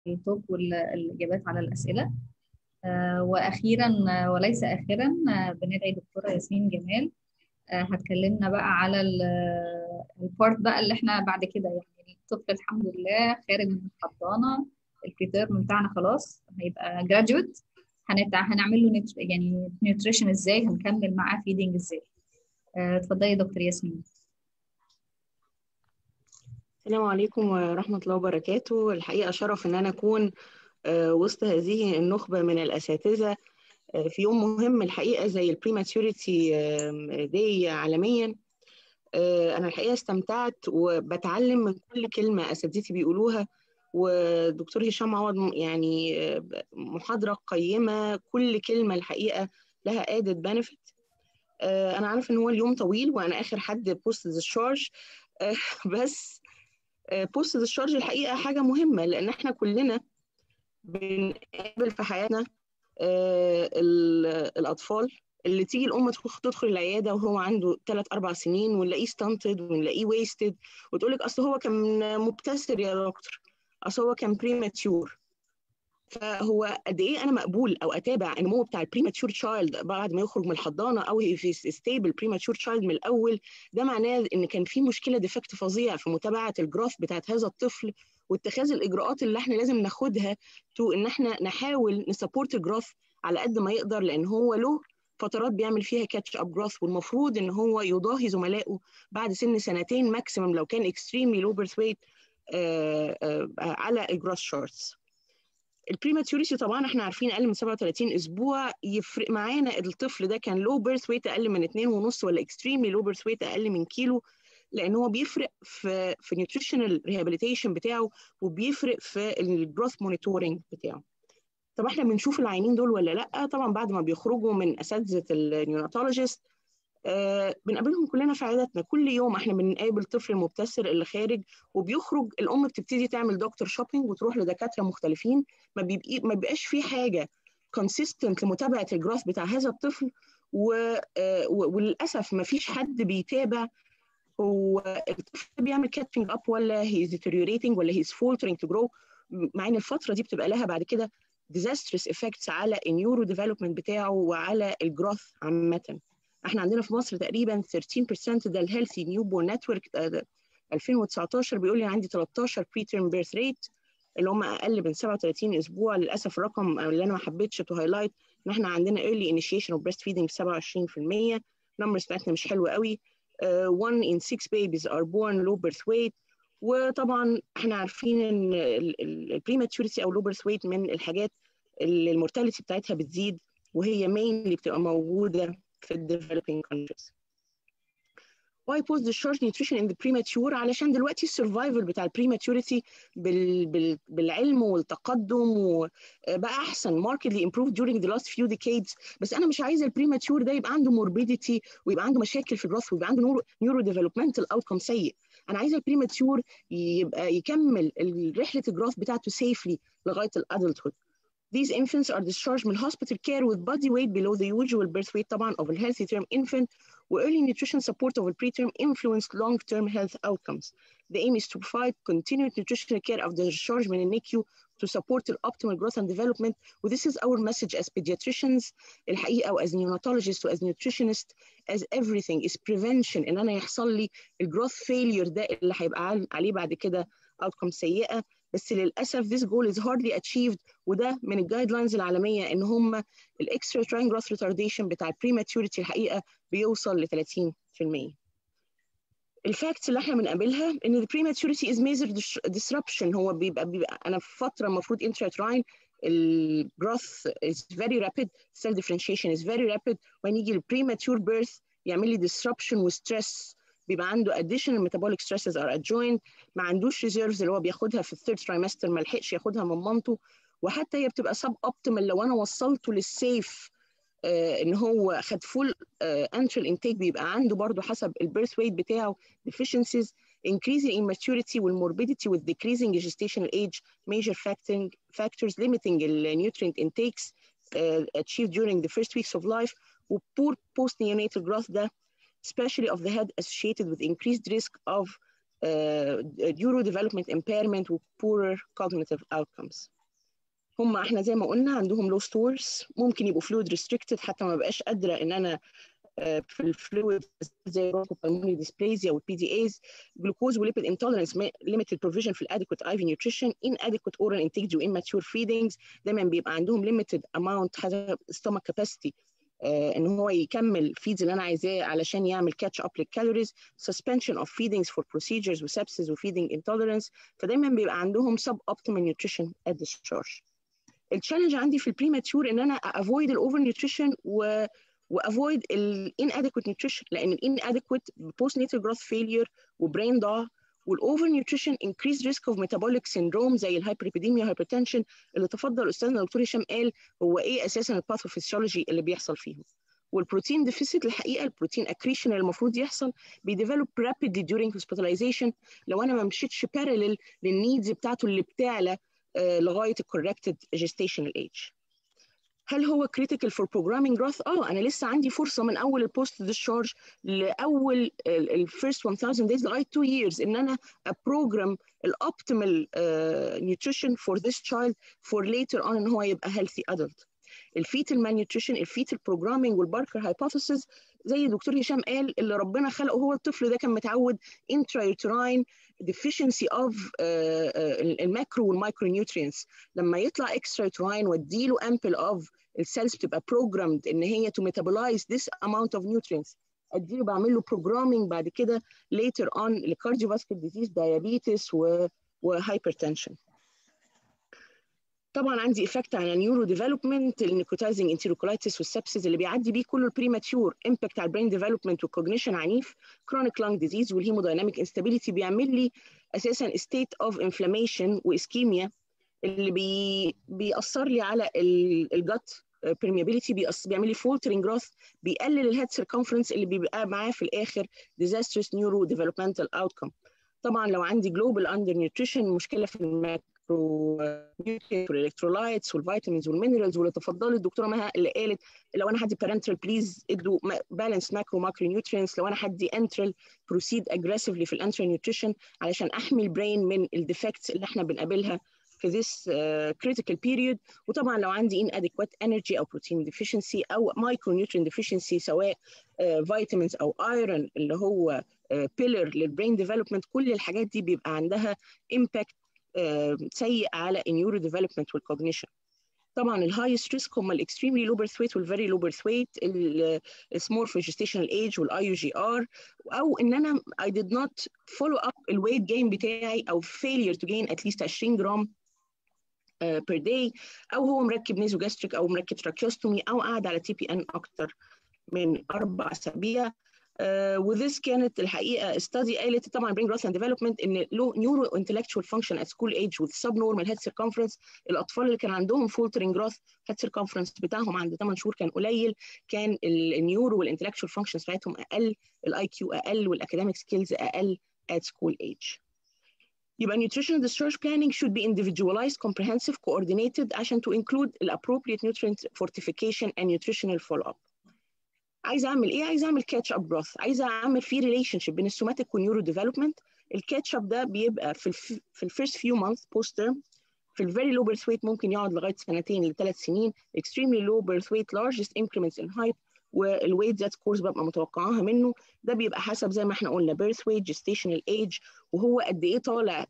التوك والإجابات على الأسئلة وأخيرا وليس آخرا بندعي دكتورة ياسمين جمال هتكلمنا بقى على البارت بقى اللي احنا بعد كده يعني الطفل الحمد لله خارج من الحضانة البريتيرم بتاعنا خلاص هيبقى جراجويت هنعمل له نت... يعني نيوتريشن ازاي هنكمل معاه فيدنج ازاي اتفضلي دكتور ياسمين السلام عليكم ورحمة الله وبركاته الحقيقة شرف إن أنا أكون وسط هذه النخبة من الأساتذة في يوم مهم الحقيقة زي البريماتوريتي داي عالميا أنا الحقيقة استمتعت وبتعلم من كل كلمة أساتذتي بيقولوها ودكتور هشام عوض يعني محاضرة قيمة كل كلمة الحقيقة لها added benefit أنا عارفة إن هو اليوم طويل وأنا آخر حد بوست ديسشارج بس بوست ديسشارج الحقيقة حاجة مهمة لأن إحنا كلنا بنقابل في حياتنا الأطفال اللي تيجي الأم تدخل العيادة وهو عنده ثلاث أربع سنين ونلاقيه ستانتد ونلاقيه ويستد وتقول لك أصل هو كان مبتسر يا دكتور أصل هو كان بريماتيور فهو قد ايه انا مقبول او اتابع النمو بتاع البريماتشور تشايلد بعد ما يخرج من الحضانه او في ستيبل بريماتشور تشايلد من الاول ده معناه ان كان في مشكله ديفكت فظيع في متابعه الجراف بتاعت هذا الطفل واتخاذ الاجراءات اللي احنا لازم ناخدها تو ان احنا نحاول نسبورت الجراف على قد ما يقدر لان هو له فترات بيعمل فيها كاتش اب جراث والمفروض ان هو يضاهي زملائه بعد سن سنتين ماكسيمم لو كان اكستريملي لو بيرث ويت على الجراث شارتس البريماتوريتي طبعا احنا عارفين اقل من 37 اسبوع يفرق معانا الطفل ده كان لو بيرث ويت اقل من 2 ونص ولا اكستريملي لو بيرث ويت اقل من كيلو لان هو بيفرق في في نيوتريشنال ريهابيليتيشن بتاعه وبيفرق في الجروث مونيتورنج بتاعه طب احنا بنشوف العينين دول ولا لا طبعا بعد ما بيخرجوا من اساتذه النيوناتولوجيست آه بنقابلهم كلنا في عياداتنا كل يوم احنا بنقابل طفل مبتسر اللي خارج وبيخرج الام بتبتدي تعمل دكتور شوبينج وتروح لدكاتره مختلفين ما بيبقى ما بيبقاش في حاجه كونسيستنت لمتابعه الجراث بتاع هذا الطفل و... آه وللاسف ما فيش حد بيتابع هو الطفل بيعمل كاتشنج اب ولا هي deteriorating ولا هي faltering to grow مع ان الفتره دي بتبقى لها بعد كده disastrous effects على النيورو ديفلوبمنت بتاعه وعلى الجروث عامه احنا عندنا في مصر تقريبا 13% ده الهيلثي نيو بورن نتورك 2019 بيقول لي عندي 13 بري تيرم بيرث ريت اللي هم اقل من 37 اسبوع للاسف الرقم اللي انا ما حبيتش تو هايلايت ان احنا عندنا early initiation of breastfeeding 27% نمبرز بتاعتنا مش حلوه قوي uh, one in six babies are born low birth weight وطبعا احنا عارفين ان البريماتوريتي او low birth weight من الحاجات اللي المورتاليتي بتاعتها بتزيد وهي mainly بتبقى موجوده في ال developing countries. Why post discharge nutrition in the premature؟ علشان دلوقتي السرفايفل بتاع البريماتوريتي بال, بال, بالعلم والتقدم وبقى احسن markedly improved during the last few decades بس انا مش عايزه البريماتور ده يبقى عنده morbidity ويبقى عنده مشاكل في الجروث ويبقى عنده نيورو ديفلوبمنتال اوتكم سيء انا عايزه البريماتور يبقى يكمل رحله الجروث بتاعته safely لغايه الادلتهود These infants are discharged من hospital care with body weight below the usual birth weight طبعا of a healthy term infant و early nutrition support of a preterm influence long-term health outcomes. The aim is to provide continued nutritional care of the discharge من الNICU to support the optimal growth and development. و this is our message as pediatricians الحقيقة و as neonatologists و as nutritionists as everything is prevention إن أنا يحصل لي الجروث failure ده اللي هيبقى عليه بعد كده outcome سيئة بس للاسف this goal is hardly achieved وده من الجايد لاينز العالميه ان هم الاكسترا تراين جروث ريتارديشن بتاع البريماتوريتي الحقيقه بيوصل ل 30%. الفاكتس اللي احنا بنقابلها ان البريماتوريتي از ميجر disruption هو بيبقى, بيبقى انا في فتره المفروض intrauterine الجروث is very rapid cell differentiation is very rapid وان يجي البريماتور بيرث يعمل لي disruption وستريس بيبقى عنده additional metabolic stresses are adjoined ما عندوش reserves اللي هو بياخدها في الثيرد trimester ما لحقش ياخدها من مامته وحتى هي بتبقى سب اوبتيمال لو انا وصلته للسيف آه ان هو خد فول انترال انتيك بيبقى عنده برضه حسب البيرث ويت بتاعه deficiencies increasing immaturity والmorbidity with decreasing gestational age major factoring, factors limiting the nutrient intakes uh, achieved during the first weeks of life و poor post neonatal growth ده especially of the head associated with increased risk of neuro development impairment و poorer cognitive outcomes هم احنا زي ما قلنا عندهم low stores ممكن يبقوا fluid restricted حتى ما بقاش قادره ان انا في الفلويد زي bronchopulmonary dysplasia والبي دي ايز جلوكوز وليبيد intolerance limited provision في adequate IV nutrition inadequate oral intake due immature feedings دايما بيبقى عندهم limited amount حسب stomach capacity ان هو يكمل فيدز اللي انا عايزاه علشان يعمل كاتش اب للكالوريز suspension of feedings for procedures وسبسز وفيدنج intolerance فدايما بيبقى عندهم sub optimal nutrition at discharge التشالنج عندي في البريماتيور ان انا افويد الاوفر نيوتريشن و وافويد الانادكوت نيوتريشن لان الانادكوت بوست نيتال جروث فيلير وبرين ضاع والاوفر نيوتريشن انكريز ريسك اوف ميتابوليك سيندروم زي الهايبريبيديميا هايبرتنشن اللي تفضل استاذنا الدكتور هشام قال هو ايه اساسا الباثوفيسيولوجي اللي بيحصل فيهم والبروتين ديفيسيت الحقيقه البروتين اكريشن اللي المفروض يحصل بيديفلوب رابيدلي during hospitalization لو انا ما مشيتش بارلل للنيدز بتاعته اللي بتعلى لغايه الكوركتد جيستيشنال ايج هل هو كريتيكال فور بروجرامينج جروث؟ اه انا لسه عندي فرصه من اول البوست ديسشارج لاول الفيرست 1000 دايز لغايه 2 years ان انا ابروجرام الاوبتيمال نيوتريشن فور ذيس تشايلد فور ليتر اون ان هو يبقى هيلثي ادلت الفيتال مالنيوتريشن الفيتال بروجرامينج والباركر هايبوثيسيس زي دكتور هشام قال اللي ربنا خلقه هو الطفل ده كان متعود intrauterine deficiency of uh, uh, الماكرو والمايكرو نيوترينز لما يطلع extrauterine واديله ample of السيلز بتبقى programmed ان هي to metabolize this amount of nutrients اديله بعمل له programming بعد كده later on لكارديوفاسكولار ديزيز diabetes و وهايبرتنشن طبعا عندي افكت على النيورو ديفلوبمنت النيكوتايزنج انتيروكولايتس والسبسيس اللي بيعدي بيه كله البريماتيور امباكت على البرين ديفلوبمنت والكوجنيشن عنيف كرونيك لانج ديزيز والهيمودايناميك انستابيليتي بيعمل لي اساسا ستيت اوف انفلاميشن واسكيميا اللي بي بيأثر لي على الجت permeability بيعمل لي فولترنج جروث بيقلل الهيد سيركمفرنس اللي بيبقى معاه في الاخر disastrous neuro developmental outcome طبعا لو عندي global under nutrition مشكله في الماك والالكترولايتس والفيتامينز والمينرالز واللي تفضلت الدكتوره مها اللي قالت لو انا هدي بارنترال بليز ادوا بالانس ماكرو ماكرو نيوترينز لو انا هدي انترال بروسيد اجريسفلي في الانترال نيوتريشن علشان احمي البرين من الديفكتس اللي احنا بنقابلها في this uh, critical period وطبعا لو عندي inadequate energy او protein deficiency او micronutrient deficiency سواء فيتامينز uh, او ايرون اللي هو بيلر uh, للبرين ديفلوبمنت كل الحاجات دي بيبقى عندها impact سيء على النيورو ديفلوبمنت والكوجنيشن طبعا الهايست ريسك هم الاكستريملي لو بيرث ويت والفيري لو بيرث ويت السمول في جيستيشنال ايج والاي يو جي ار او ان انا I did not follow up الويت جين بتاعي او failure to gain at least 20 جرام بير uh, داي او هو مركب نيزو جاستريك او مركب تراكيوستومي او قاعد على تي بي ان اكتر من اربع اسابيع Uh, وذس كانت الحقيقه استادي قالت طبعا برين جروث اند ديفلوبمنت ان لو نيورو انتلكتشوال فانكشن ات سكول ايج وذ سب نورمال هيد سيركمفرنس الاطفال اللي كان عندهم فولترنج جروث هيد سيركمفرنس بتاعهم عند 8 شهور كان قليل كان النيورو والانتلكتشوال فانكشنز بتاعتهم اقل الاي كيو اقل والاكاديميك سكيلز اقل at school age يبقى nutritional discharge planning should be individualized, comprehensive, coordinated عشان to include the appropriate nutrient fortification and nutritional follow-up. عايزه اعمل ايه؟ عايزه اعمل كاتش اب جروث، عايزه اعمل في ريليشن شيب بين السوماتيك والنيورو ديفلوبمنت، الكاتش اب ده بيبقى في الف... في الفيرست فيو مانث بوست تيرم في الفيري لو بيرث ويت ممكن يقعد لغايه سنتين لثلاث سنين، extremely low birth weight largest increments in height والويت ذات كورس ببقى متوقعاها منه ده بيبقى حسب زي ما احنا قلنا بيرث ويت جيستيشنال ايج وهو قد ايه طالع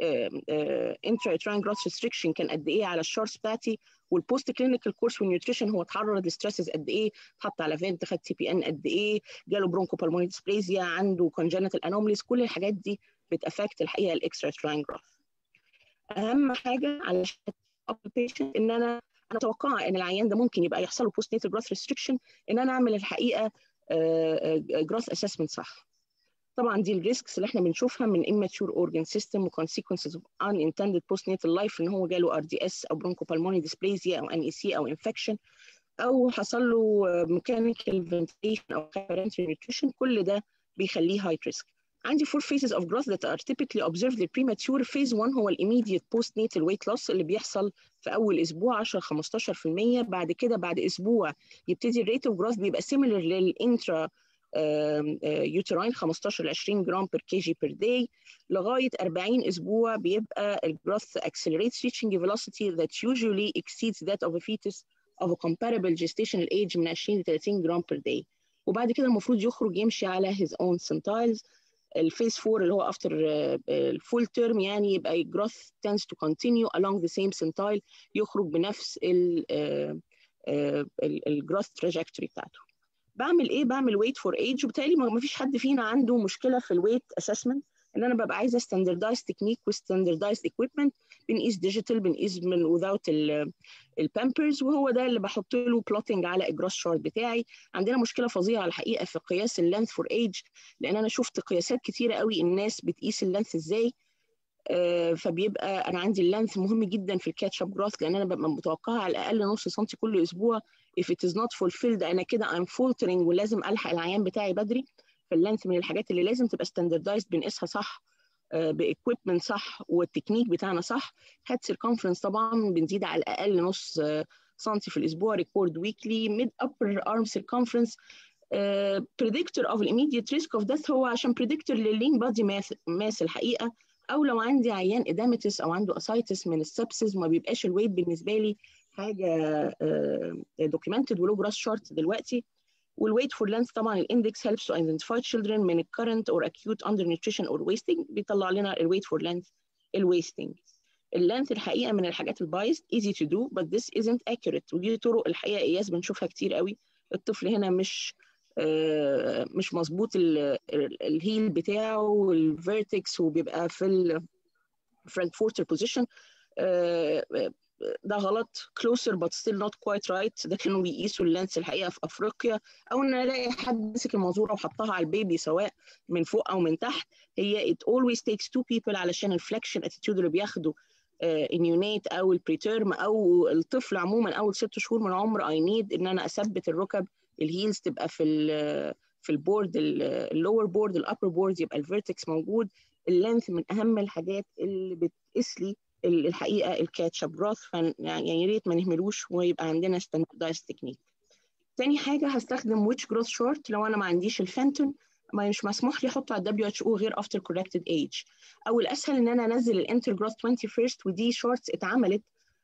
انترا تراين جروث ريستريكشن كان قد ايه على الشارتس بتاعتي والبوست كلينيكال كورس والنيوتريشن هو اتعرض لستريسز قد ايه اتحط على فينت خد تي بي ان قد ايه جاله برونكو بالموني ديسبليزيا عنده كونجنتال انوماليز كل الحاجات دي بتافكت الحقيقه الاكسترا تراين جروث اهم حاجه على البيشنت ان انا انا اتوقع ان العيان ده ممكن يبقى يحصل له بوست نيتال جروث ريستريكشن ان انا اعمل الحقيقه جروث اسسمنت صح طبعا دي الريسكس اللي احنا بنشوفها من immature organ system و consequences of unintended postnatal life ان هو جاله ار دي اس او bronchopulmonary dysplasia او ان اي سي او infection او حصل له mechanical ventilation او parenteral nutrition كل ده بيخليه high risk عندي four phases of growth that are typically observed in premature phase 1 هو immediate postnatal weight loss اللي بيحصل في اول اسبوع 10 15% بعد كده بعد اسبوع يبتدي الريت اوف جروث بيبقى similar للانترا يوتراين 15 ل 20 جرام بير كي جي بير داي لغايه 40 اسبوع بيبقى الجروث accelerates reaching a velocity that usually exceeds that of a fetus of a comparable gestational age من 20 ل 30 جرام بير داي وبعد كده المفروض يخرج يمشي على his own centiles الفيس 4 اللي هو after الفول تيرم يعني يبقى الجروث tends to continue along the same centile يخرج بنفس الجروث trajectory بتاعته بعمل ايه بعمل ويت فور ايج وبالتالي ما فيش حد فينا عنده مشكله في الويت اسسمنت ان انا ببقى عايزه ستاندردايز تكنيك وستاندردايز اكويبمنت بنقيس ديجيتال بنقيس من without البامبرز وهو ده اللي بحط له بلوتنج على الجروس شارت بتاعي عندنا مشكله فظيعه الحقيقه في قياس اللينث فور ايج لان انا شفت قياسات كتيره قوي الناس بتقيس اللينث ازاي آه فبيبقى انا عندي اللينث مهم جدا في الكاتش اب جروث لان انا ببقى متوقعه على الاقل نص سنتي كل اسبوع if it is not fulfilled انا كده I'm faltering ولازم الحق العيان بتاعي بدري فاللينث من الحاجات اللي لازم تبقى ستاندردايزد بنقيسها صح باكويبمنت صح والتكنيك بتاعنا صح هاد سيركمفرنس طبعا بنزيد على الاقل نص سنتي في الاسبوع ريكورد ويكلي ميد ابر ارم سيركمفرنس بريدكتور اوف immediate ريسك اوف ديث هو عشان بريدكتور لللين بادي ماس الحقيقه او لو عندي عيان ادامتس او عنده اسايتس من السبسز ما بيبقاش الويت بالنسبه لي حاجه دوكيومنتد ولو جراس شارت دلوقتي والويت فور لينث طبعا الاندكس helps to identify children من الكرنت or acute undernutrition or wasting بيطلع لنا الويت فور لينث الويستنج اللينث الحقيقه من الحاجات البايظ easy to do but this isn't accurate ودي طرق الحقيقه قياس بنشوفها كتير قوي الطفل هنا مش آه مش مظبوط الهيل بتاعه والفيرتكس وبيبقى في الفرانكفورتر بوزيشن ده غلط closer but still not quite right ده كانوا بيقيسوا اللانس الحقيقه في افريقيا او ان الاقي حد مسك المنظوره وحطها على البيبي سواء من فوق او من تحت هي it always takes two people علشان الفلكشن اتيتيود اللي بياخده النيونيت او البريتيرم او الطفل عموما اول ست شهور من عمر اي نيد ان انا اثبت الركب الهيلز تبقى في ال في البورد اللور بورد الابر بورد يبقى الفيرتكس موجود اللينث من اهم الحاجات اللي بتقيس لي الحقيقه الكاتشب جروث يعني يا ريت ما نهملوش ويبقى عندنا ستاندردايز تكنيك تاني حاجه هستخدم ويتش جروث شورت لو انا ما عنديش الفانتون ما مش مسموح لي احطه على الدبليو اتش او غير افتر كوركتد ايج او الاسهل ان انا انزل الانتر جروث 21 ودي شورتس اتعملت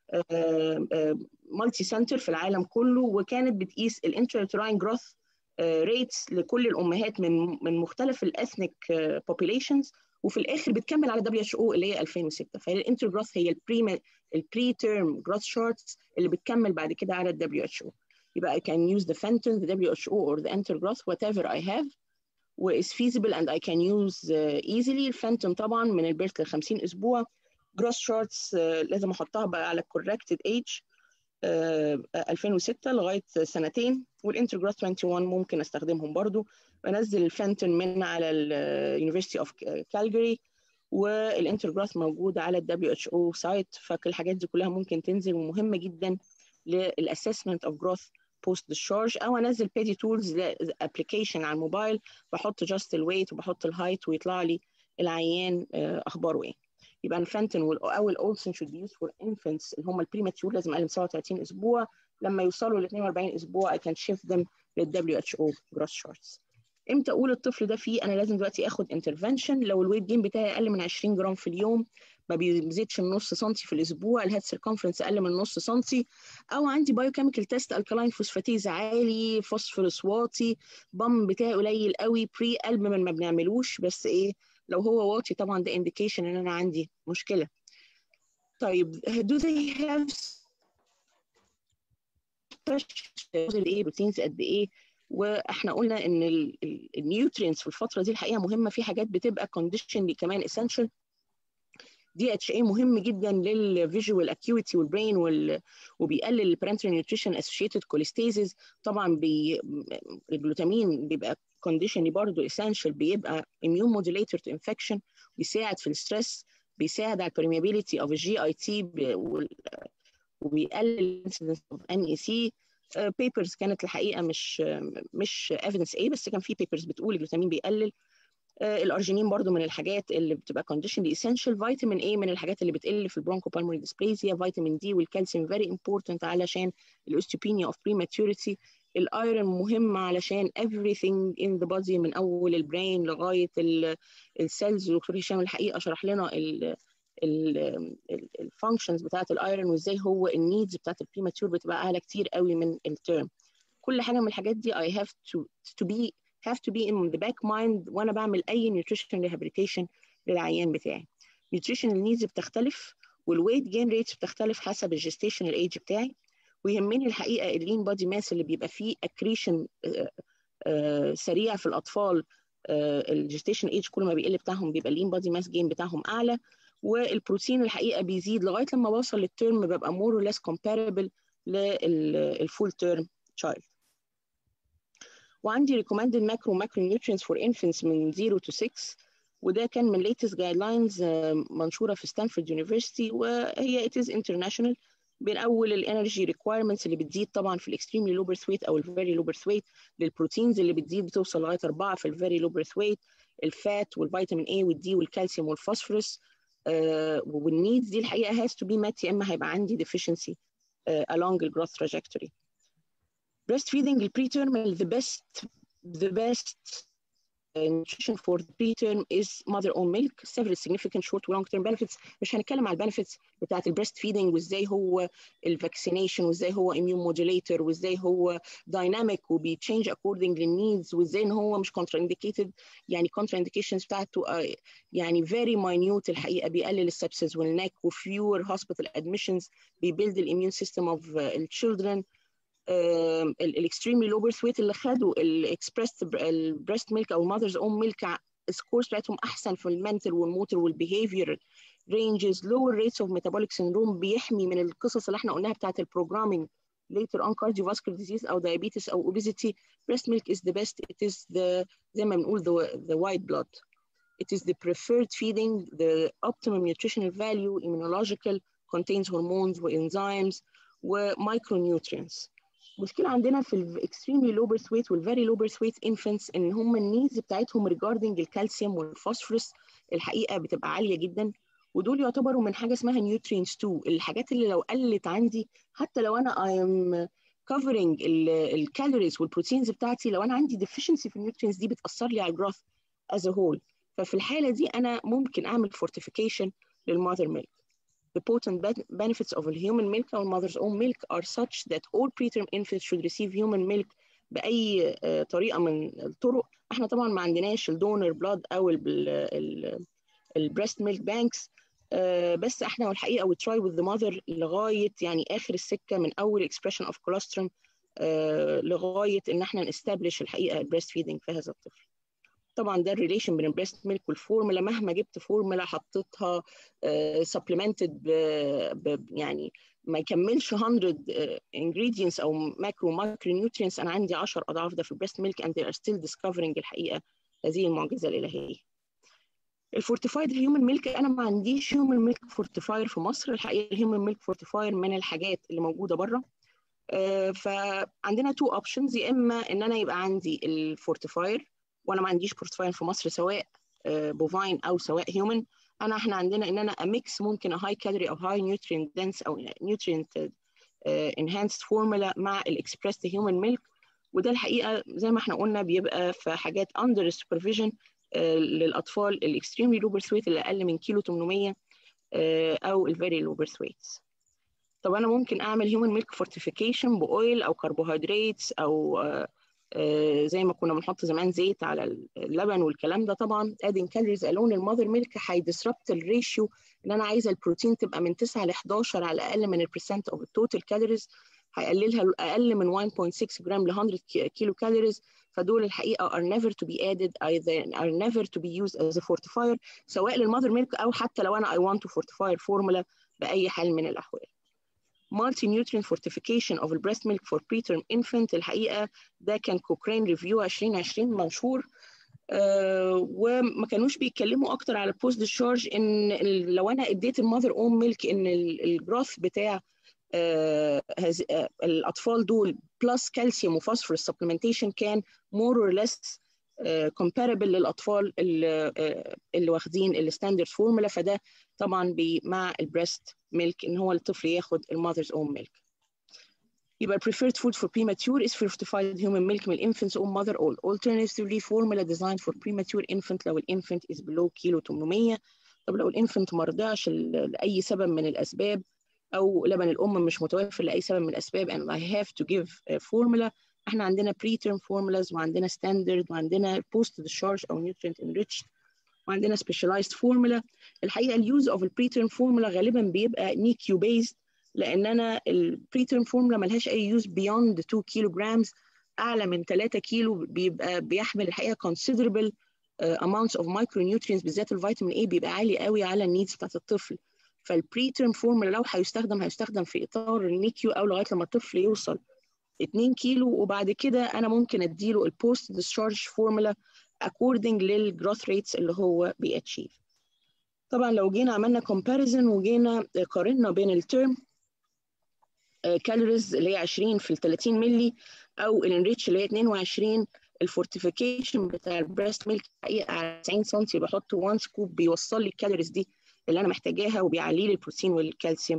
مالتي سنتر في العالم كله وكانت بتقيس الانترتراين جروث ريتس لكل الامهات من من مختلف الاثنيك بوبيليشنز وفي الاخر بتكمل على دبليو اتش او اللي هي 2006 فهي الانتر جروث هي البري البري تيرم جروث شارتس اللي بتكمل بعد كده على الدبليو اتش او يبقى I can use the Fenton, the WHO or the intergrowth whatever I have و is feasible and I can use uh, easily الفانتوم طبعا من البيرث ل 50 اسبوع جروث شارتس uh, لازم احطها بقى على corrected age uh, 2006 لغايه سنتين والانترجراث 21 ممكن استخدمهم برضو بنزل الفانتون من على اليونيفرستي اوف كالجاري والانترجراث موجود على الدبليو اتش او سايت فكل الحاجات دي كلها ممكن تنزل ومهمه جدا للاسسمنت اوف جروث بوست ديشارج او انزل بيدي تولز ابلكيشن على الموبايل بحط جاست الويت وبحط الهايت ويطلع لي العيان اخباره ايه يبقى الفانتون او الاولسن should be used for infants اللي هم البريماتيور لازم اقل من 37 اسبوع لما يوصلوا ل 42 اسبوع I can shift them لل WHO growth charts امتى اقول الطفل ده فيه انا لازم دلوقتي اخد انترفنشن لو الويت جين بتاعي اقل من 20 جرام في اليوم ما بيزيدش من نص سنتي في الاسبوع الهيد سيركمفرنس اقل من نص سنتي او عندي بايوكيميكال تيست الكلاين فوسفاتيز عالي فوسفورس واطي بام بتاعي قليل قوي بري البومين ما بنعملوش بس ايه لو هو واطي طبعا ده انديكيشن ان انا عندي مشكله طيب do they have ايه بروتينز قد ايه واحنا قلنا ان النيوترينز في الفتره دي الحقيقه مهمه في حاجات بتبقى كونديشن كمان اسينشال دي اتش اي مهم جدا للفيجوال اكيوتي والبرين وال... وبيقلل البرنترال نيوتريشن اسوشيتد كوليستيزز طبعا بي... الجلوتامين بيبقى كونديشن برضه اسينشال بيبقى اميون موديليتور تو انفكشن بيساعد في الستريس بيساعد على البرميابيليتي اوف الجي اي تي وبيقلل الانسيدنس اوف ان اي سي بيبرز كانت الحقيقه مش مش ايفيدنس ايه بس كان في بيبرز بتقول الجلوتامين بيقلل الارجينين برضو من الحاجات اللي بتبقى كونديشن اسينشال فيتامين اي من الحاجات اللي بتقل في البرونكو بالمونري ديسبليزيا فيتامين دي والكالسيوم فيري امبورتنت علشان الاوستيوبينيا اوف بريماتوريتي الايرون مهم علشان everything in the body من اول البرين لغايه السيلز دكتور هشام الحقيقه شرح لنا الفانكشنز بتاعت الايرون وازاي هو النيدز بتاعت البريماتور بتبقى اعلى كتير قوي من التيرم كل حاجه من الحاجات دي I have to to be have to be in the back mind وانا بعمل اي nutrition rehabilitation للعيان بتاعي nutrition needs بتختلف والويت جين ريتس بتختلف حسب الجستيشن ايج بتاعي ويهمني الحقيقه اللين بادي ماس اللي بيبقى فيه اكريشن سريع في الاطفال الجستيشن ايج كل ما بيقل بتاعهم بيبقى اللين بادي ماس جين بتاعهم اعلى والبروتين الحقيقه بيزيد لغايه لما بوصل للترم ببقى مور اور ليس كومباربل للفول تيرم تشايلد وعندي recommended macro macronutrients for infants من 0 to 6 وده كان من latest guidelines منشورة في ستانفورد يونيفرسيتي وهي it is international بين أول الانرجي requirements اللي بتزيد طبعا في الاكستريملي لو بيرث ويت أو الفيري لو بيرث ويت للبروتينز اللي بتزيد بتوصل لغاية أربعة في الفيري لو بيرث ويت الفات والفيتامين A والدي والكالسيوم والفوسفورس uh, والنيدز دي الحقيقة has to be met يا إما هيبقى عندي deficiency uh, along the growth trajectory. breastfeeding البريتيرم the best the best nutrition for the preterm is mother own milk several significant short و long term benefits مش هنتكلم على البنفيتس بتاعت البريست فيدنج وازاي هو الفاكسينيشن وازاي هو immune modulator وازاي هو dynamic وبيتشينج according للنيدز وازاي ان هو مش contraindicated يعني contraindications بتاعته uh, يعني very minute الحقيقه بيقلل السبسز والنك وفيور hospital admissions بيبيلد الاميون سيستم اوف الchildren الاكستريملي لو بيرث ويت اللي خدوا الاكسبريس البريست ميلك او المذرز اون ميلك السكورز بتاعتهم احسن في المنتل والموتر والبيهيفير رينجز لور ريتس اوف ميتابوليك سيندروم بيحمي من القصص اللي احنا قلناها بتاعت البروجرامينج later on cardiovascular disease او diabetes او obesity breast milk is the best it is the زي ما بنقول the, the white blood it is the preferred feeding the optimum nutritional value immunological contains hormones وenzymes ومايكرونيوترينز مشكله عندنا في الاكستريملي لو بيرث ويت والفيري لو بيرث ويت انفنتس ان هم النيدز بتاعتهم ريجاردنج الكالسيوم والفوسفورس الحقيقه بتبقى عاليه جدا ودول يعتبروا من حاجه اسمها نيوترينز 2 الحاجات اللي لو قلت عندي حتى لو انا ايم كفرنج الكالوريز والبروتينز بتاعتي لو انا عندي ديفيشنسي في النيوترينز دي بتاثر لي على الجروث از هول ففي الحاله دي انا ممكن اعمل فورتيفيكيشن للماذر ميلك The potent benefits of a human milk or mother's own milk are such that all preterm infants should receive human milk بأي طريقة من الطرق احنا طبعا ما عندناش الدونر بلاد أو البريست ميلك بانكس بس احنا والحقيقة we try with the mother لغاية يعني آخر السكة من أول expression of colostrum لغاية إن احنا نستبلش الحقيقة البريست فيدنج في هذا الطفل. طبعا ده الريليشن بين البريست ميلك والفورمولا مهما جبت فورمولا حطيتها سبلمنتد يعني ما يكملش 100 ingredients او ماكرو مايكرو نيوترينز انا عندي 10 اضعاف ده في البريست ميلك and they are still discovering الحقيقه هذه المعجزه الالهيه. الفورتيفايد هيومن ميلك انا ما عنديش هيومن ميلك فورتيفاير في مصر الحقيقه الهيومن ميلك فورتيفاير من الحاجات اللي موجوده بره فعندنا تو اوبشنز يا اما ان انا يبقى عندي الفورتيفاير وانا ما عنديش بورتفايل في مصر سواء بوفاين او سواء هيومن انا احنا عندنا ان انا اميكس ممكن هاي كالوري او هاي نيوترينت دنس او نيوترينت انهانسد فورمولا مع الاكسبريس هيومن ميلك وده الحقيقه زي ما احنا قلنا بيبقى في حاجات اندر سوبرفيجن للاطفال الاكستريملي لو بيرث ويت اللي اقل من كيلو 800 او الفيري لو بيرث ويتس طب انا ممكن اعمل هيومن ميلك فورتيفيكيشن باويل او كربوهيدرات او آه زي ما كنا بنحط زمان زيت على اللبن والكلام ده طبعا ادين كالوريز الون المذر ميلك هيدسربت الريشيو ان انا عايزه البروتين تبقى من 9 ل 11 على الاقل من البرسنت اوف التوتال كالوريز هيقللها اقل من 1.6 جرام ل 100 كيلو كالوريز فدول الحقيقه are never to be added either are never to be used as a fortifier سواء للمذر ميلك او حتى لو انا I want to fortify formula باي حال من الاحوال. multi nutrient fortification of the breast milk for preterm infant الحقيقه ده كان كوكرين ريفيو 2020 منشور آه وما كانوش بيتكلموا اكتر على البوست ديشارج ان لو انا اديت المذر اون ميلك ان الجروث بتاع آه آه الاطفال دول بلس كالسيوم وفوسفورس سبلمنتيشن كان مور اور ليس كومباربل للاطفال اللي, اللي واخدين الستاندرد فورمولا فده طبعا مع البريست ميلك ان هو الطفل ياخد المذرز اون ميلك يبقى preferred food for premature is fortified human milk من infant's own mother or alternatively formula designed for premature infant لو الانفنت is below كيلو 800 طب لو الانفنت ما رضعش لاي سبب من الاسباب او لبن الام مش متوفر لاي سبب من الاسباب and I have to give a formula احنا عندنا preterm formulas وعندنا standard وعندنا post discharge او nutrient enriched وعندنا specialized formula الحقيقه اليوز اوف البريترم فورمولا غالبا بيبقى نيكيو بيزد لان انا البريترم فورمولا ملهاش اي يوز بيوند 2 كيلو جرامز اعلى من 3 كيلو بيبقى بيحمل الحقيقه considerable uh, amounts of micronutrients بالذات الفيتامين A بيبقى عالي قوي على النيدز بتاعت الطفل فالبريترم فورمولا لو هيستخدم هيستخدم في اطار النيكيو او لغايه لما الطفل يوصل 2 كيلو وبعد كده انا ممكن اديله البوست ديسشارج فورمولا according للجروث ريتس اللي هو بياتشيف طبعا لو جينا عملنا comparison وجينا قارنا بين الترم كالوريز اللي هي 20 في ال 30 مللي او الانريتش اللي هي 22 الفورتيفيكيشن بتاع البريست ميلك حقيقه على 90 سم بحط 1 سكوب بيوصل لي الكالوريز دي اللي انا محتاجاها وبيعلي لي البروتين والكالسيوم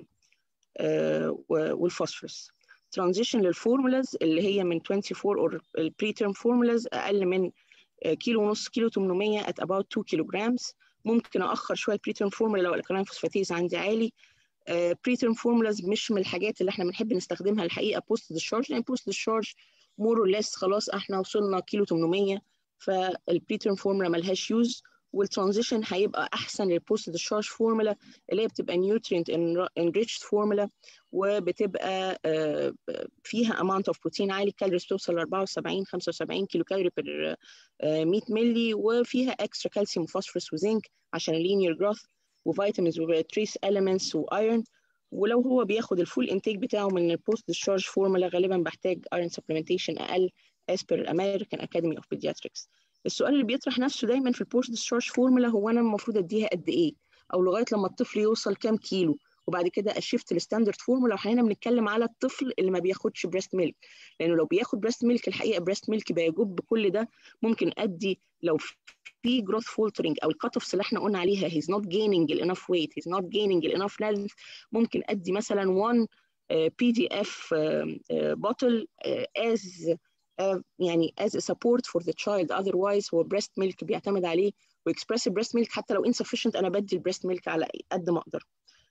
والفوسفورس ترانزيشن للفورمولاز اللي هي من 24 اور البري تيرم فورمولاز اقل من كيلو ونص كيلو 800 at about 2 كيلو جرامز ممكن اخر شويه بري تيرم فورمولا لو الكلام فوسفاتيز عندي عالي بري تيرم فورمولاز مش من الحاجات اللي احنا بنحب نستخدمها الحقيقه بوست ديشارج لان بوست ديشارج مور اور ليس خلاص احنا وصلنا كيلو 800 فالبري تيرم فورمولا ملهاش يوز والترانزيشن هيبقى احسن للبوست ديشارج فورمولا اللي هي بتبقى نيوترينت انريتشد فورمولا وبتبقى فيها اماونت اوف بروتين عالي الكالوريز بتوصل ل 74 75 كيلو كالوري بر 100 مللي وفيها اكسترا كالسيوم وفوسفورس وزنك عشان اللينير جروث وفيتامينز وتريس اليمنتس وايرون ولو هو بياخد الفول انتيك بتاعه من البوست ديشارج فورمولا غالبا بحتاج ايرون سبلمنتيشن اقل as per American Academy of Pediatrics السؤال اللي بيطرح نفسه دايما في البوست ديشارج فورمولا هو انا المفروض اديها قد ايه او لغايه لما الطفل يوصل كام كيلو وبعد كده اشفت الستاندرد فورمولا وهنا بنتكلم على الطفل اللي ما بياخدش بريست ميلك لانه لو بياخد بريست ميلك الحقيقه بريست ميلك بيجب كل ده ممكن ادي لو في جروث فولترنج او الكات اوفس اللي احنا قلنا عليها هيز نوت جيننج انف ويت هيز نوت جيننج انف لينث ممكن ادي مثلا 1 بي دي اف بوتل از يعني as a support for the child otherwise هو breast milk بيعتمد عليه واكسبريسيف breast milk حتى لو insufficient انا بدي البريست ميلك على قد ما اقدر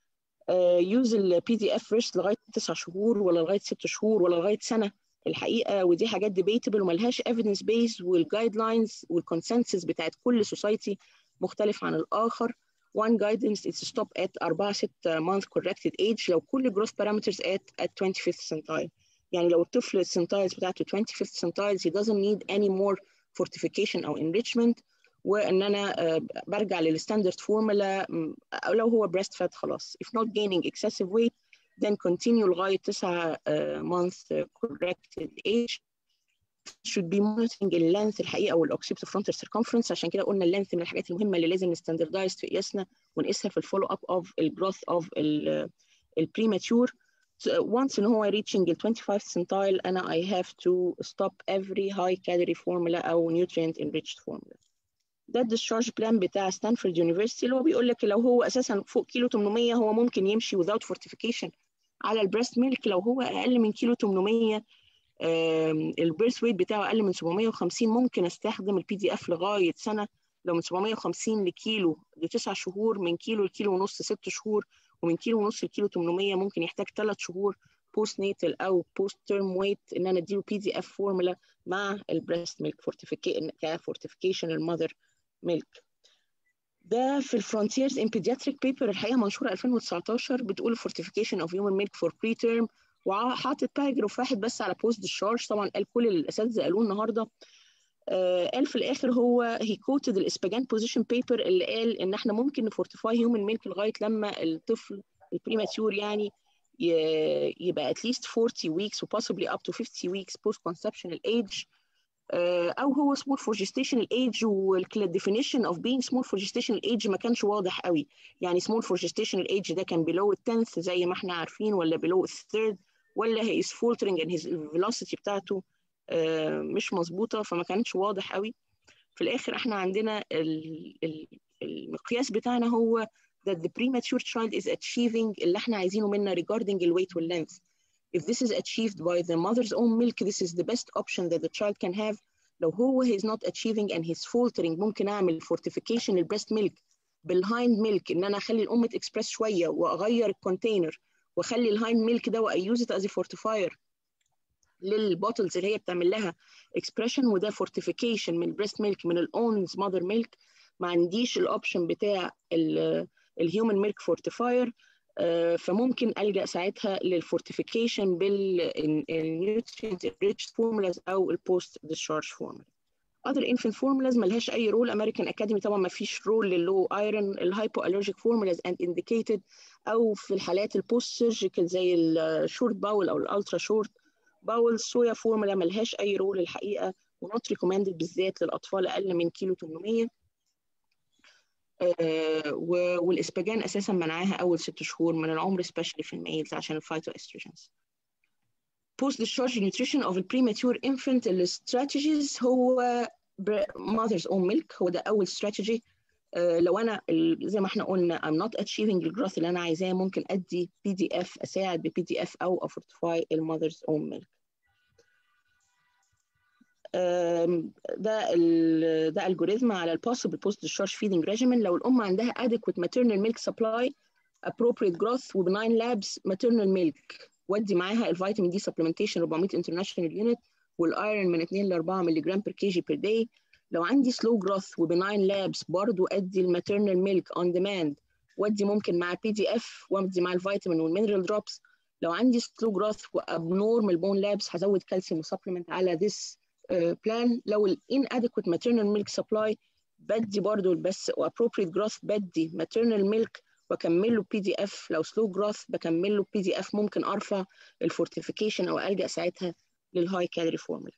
يوز البي دي اف فيرست لغايه 9 شهور ولا لغايه 6 شهور ولا لغايه سنه الحقيقه ودي حاجات ديبيتبل وملهاش ايفيدنس بيز والجايد لاينز والكونسنسس بتاعت كل سوسايتي مختلف عن الاخر one guidance is to stop at 4 6 month corrected age لو كل growth parameters at at 25th centile يعني لو الطفل السنتايلز بتاعته 25th centile he doesn't need any more fortification او enrichment وان انا برجع للستاندرد فورمولا او لو هو breast fed خلاص if not gaining excessive weight then continue لغايه 9 month corrected age should be monitoring اللينث الحقيقه والاوكسيبتو فرونتال circumference عشان كده قلنا اللينث من الحاجات المهمه اللي لازم نستاندردايز في قياسنا ونقيسها في الفولو اب اوف الجروث اوف البريماتور once ان هو reaching ال 25 centile انا I have to stop every high calorie formula او nutrient enriched formula ده الديscharge بلان بتاع ستانفورد يونيفرسيتي اللي هو بيقول لك لو هو اساسا فوق كيلو 800 هو ممكن يمشي without fortification على البريست ميلك لو هو اقل من كيلو 800 البيرث ويت بتاعه اقل من 750 ممكن استخدم البي دي اف لغايه سنه لو من 750 لكيلو لتسع شهور من كيلو لكيلو ونص ست شهور ومن كيلو ونص لكيلو 800 ممكن يحتاج ثلاث شهور بوست نيتال او بوست تيرم ويت ان انا اديله بي دي اف فورمولا مع البريست ميلك كفورتيفيكيشن المذر ميلك ده في الفرونتيرز ان بيدياتريك بيبر الحقيقه منشوره 2019 بتقول فورتيفيكيشن اوف هيومن ميلك فور بري تيرم وحاطط باراجراف واحد بس على بوست ديشارج طبعا قال كل الاساتذه قالوه النهارده آه قال في الاخر هو هي كوتد الاسباجان بوزيشن بيبر اللي قال ان احنا ممكن نفورتيفاي هيومن ميلك لغايه لما الطفل البريماتيور يعني يبقى at least 40 weeks و possibly up to 50 weeks post conceptional age او هو small for gestational age والديفينيشن of being small for gestational age ما كانش واضح قوي يعني small for gestational age ده كان below ال 10th زي ما احنا عارفين ولا below الثيرد ولا he is faltering and his velocity بتاعته مش مظبوطه فما كانش واضح قوي في الاخر احنا عندنا المقياس بتاعنا هو that the premature child is achieving اللي احنا عايزينه منا regarding الويت واللينث if this is achieved by the mother's own milk this is the best option that the child can have لو هو he is not achieving and he's faltering ممكن اعمل fortification للبريست ميلك بالهايند ميلك ان انا اخلي الام تكسبرس شويه واغير الكونتينر واخلي الهايند ميلك ده وايوز ات از فورتيفاير للبوتلز اللي هي بتعمل لها اكسبريشن وده فورتيفيكيشن من البريست ميلك من الاونز ماذر ميلك ما عنديش الاوبشن بتاع الهيومن ميلك فورتيفاير فممكن الجا ساعتها للفورتيفيكيشن بالنيوترينت ريتش فورمولاز او البوست ديسشارج فورمولا other infant formulas ملهاش اي رول امريكان اكاديمي طبعا ما فيش رول للو ايرون الهايبو الرجيك فورمولاز اند انديكيتد او في الحالات البوست سيرجيكال زي الشورت باول او الالترا شورت باول صويا فورمولا ملهاش اي رول الحقيقه ونوت ريكومندد بالذات للاطفال اقل من كيلو 800 آه والاسباجان اساسا منعاها اول ست شهور من العمر سبيشالي في الميلز عشان الفايتو استروجينز post discharge nutrition of a premature infant الاستراتيجيز هو mother's own milk هو ده اول strategy uh, لو انا زي ما احنا قلنا I'm not achieving الجروث اللي انا عايزاه ممكن ادي بي دي اف اساعد ببي دي اف او افورتيفاي المother's own milk ده ال ده الجوريزم على البوسيبل بوست discharge feeding regimen لو الام عندها adequate maternal milk supply appropriate growth وبناين labs maternal milk ودي معاها الفيتامين دي سبلمنتيشن 400 انترناشونال يونت والايرون من 2 ل 4 مللي جرام بير كيجي بير داي لو عندي سلو جروث وبناين لابس برضو ادي الماتيرنال ميلك اون ديماند ودي ممكن مع بي دي اف وادي مع الفيتامين والمينرال دروبس لو عندي سلو جروث وابنورمال بون لابس هزود كالسيوم وسبلمنت على ذس بلان لو الان اديكوت ماتيرنال ميلك سبلاي بدي برضو بس وابروبريت جروث بدي ماتيرنال ميلك واكمل له بي دي اف لو سلو جروث بكمل له بي دي اف ممكن ارفع الفورتيفيكيشن او الجا ساعتها للهاي كالوري فورمولا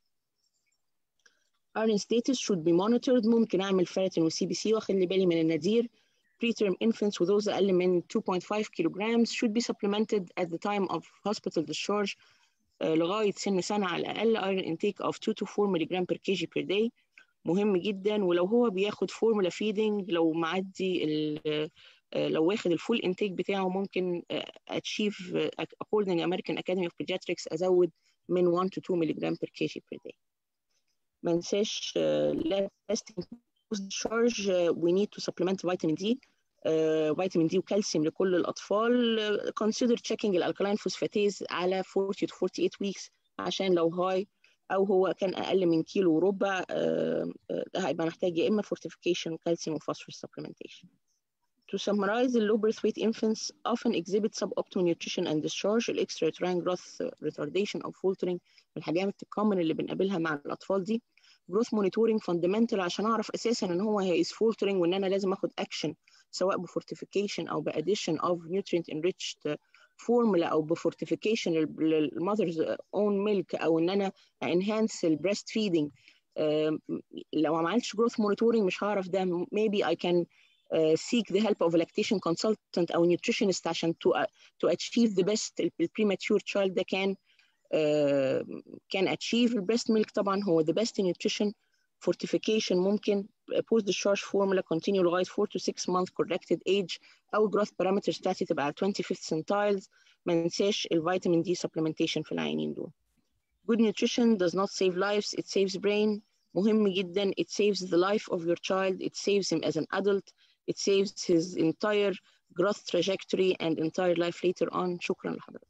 iron status should be monitored ممكن اعمل فيراتين وسي بي سي واخلي بالي من النادير preterm infants وذوز اقل من 2.5 kilograms should be supplemented at the time of hospital discharge uh, لغايه سن سنه على الاقل iron intake of 2 to 4 ملغ per kg per day مهم جدا ولو هو بياخد فورمولا فيدنج لو معدي ال لو واخد الفول انتيك بتاعه ممكن اتشيف according American Academy of Pediatrics ازود من 1 to 2 ملغ per kg per day ما ننساش lasting post discharge we need to supplement vitamin D فيتامين دي وكالسيوم لكل الاطفال consider checking الالكالاين فوسفاتيز على 40 to 48 weeks عشان لو هاي او هو كان اقل من كيلو وربع ده هيبقى محتاج يا اما fortification وكالسيوم وفوسفورس supplementation To summarize, the low birth weight infants often exhibit suboptimal nutrition and discharge, extra uterine growth retardation أو faltering من الحاجات الكومن اللي بنقابلها مع الأطفال دي. growth monitoring fundamental عشان أعرف أساسا إن هو is faltering وإن أنا لازم آخد action سواء بفورتيفيكيشن أو بأديشن of nutrient enriched formula أو بفورتيفيكيشن للمذرز own milk أو إن أنا enhance البريست feeding. لو ما عملتش growth monitoring مش هعرف ده maybe I can Uh, seek the help of a lactation consultant أو nutritionist عشان to, uh, to achieve the best the premature child ده can uh, can achieve the breast milk طبعا هو the best nutrition fortification ممكن post discharge formula continue لغاية 4 to 6 month corrected age أو growth parameters بتاعتي تبقى على 25 centiles ما ننساش الفيتامين دي supplementation في العينين دول good nutrition does not save lives it saves brain مهم جدا it saves the life of your child it saves him as an adult it saves his entire growth trajectory and entire life later on شكرا لحضرتك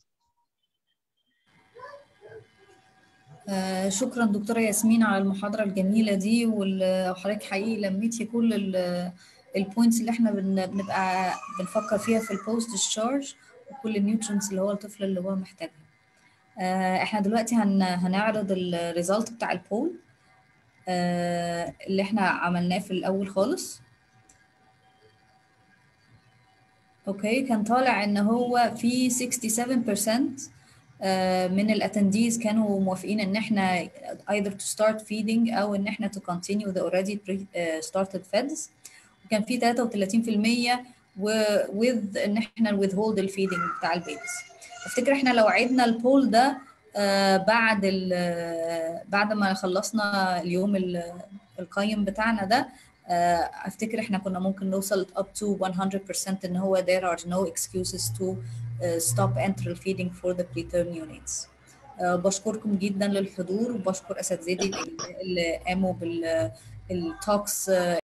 آه شكرا دكتورة ياسمين على المحاضرة الجميلة دي وحضرتك حقيقي لميتي كل البوينتس اللي احنا بنبقى بنفكر فيها في البوست ديscharge وكل النيوترينتس اللي هو الطفل اللي هو محتاجها آه احنا دلوقتي هن هنعرض الريزلت بتاع البول آه اللي احنا عملناه في الاول خالص اوكي كان طالع ان هو في 67% من الاتنديز كانوا موافقين ان احنا either to start feeding او ان احنا to continue the already started feds وكان في 33% with ان احنا withhold الفيدنج بتاع البيبيز افتكر احنا لو عدنا البول ده بعد بعد ما خلصنا اليوم القيم بتاعنا ده افتكر احنا كنا ممكن نوصل up to 100% ان هو there are no excuses to stop enteral feeding for the preterm units بشكركم جدا للحضور وبشكر اساتذتي اللي قاموا بالتوكس